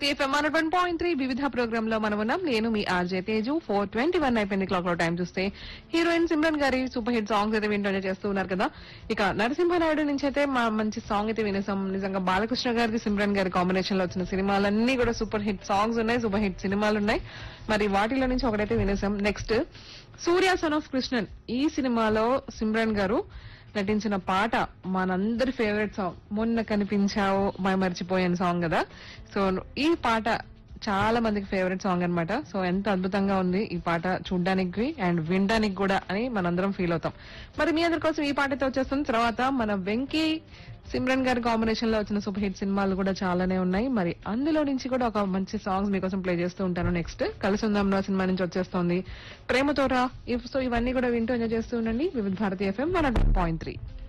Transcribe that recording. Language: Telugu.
భారతీయ FM one point three Vividha program లో మనం ఉన్నాం నేను మీ RJ Teju four twenty one అయిపోయింది క్లాక్ లో టైం చూస్తే హీరోయిన్ సిమ్రన్ గారి సూపర్ హిట్ సాంగ్స్ అయితే వింటూనే చేస్తూ ఉన్నారు కదా ఇక నరసింహనాయుడు నుంచి అయితే మా మంచి సాంగ్ అయితే వినేసాం నిజంగా బాలకృష్ణ గారికి సిమ్రన్ గారి కాంబినేషన్ లో వచ్చిన సినిమాలన్నీ కూడా సూపర్ హిట్ సాంగ్స్ ఉన్నాయి సూపర్ హిట్ సినిమాలు ఉన్నాయి మరి వాటిలో నుంచి ఒకటైతే వినేసాం next Surya son of Krishnan ఈ సినిమాలో సిమ్రన్ గారు నటించిన పాట మనందరి ఫేవరెట్ సాంగ్ మొన్న కనిపించావు మై మర్చిపోయాను సాంగ్ కదా సో ఈ పాట చాలా మందికి ఫేవరెట్ సాంగ్ అన్నమాట సో ఎంత అద్భుతంగా ఉంది ఈ పాట చూడ్డానికి అండ్ వినడానికి కూడా అని మనందరం ఫీల్ అవుతాం మరి మీ అందరి కోసం ఈ పాట అయితే వచ్చేస్తుంది తర్వాత మన వెంకీ సిమ్రన్ గారి కాంబినేషన్ లో వచ్చిన సూపర్ హిట్ సినిమాలు కూడా చాలానే ఉన్నాయి మరి అందులో నుంచి కూడా ఒక మంచి సాంగ్స్ మీకోసం ప్లే చేస్తూ ఉంటాను నెక్స్ట్ కలిసి ఉందాం నా సినిమా నుంచి వచ్చేస్తోంది ప్రేమతోరా ఇవ్- సో ఇవన్నీ కూడా వింటూ ఎంజాయ్ చేస్తూ ఉండండి Vividha Bharatiya FM one point three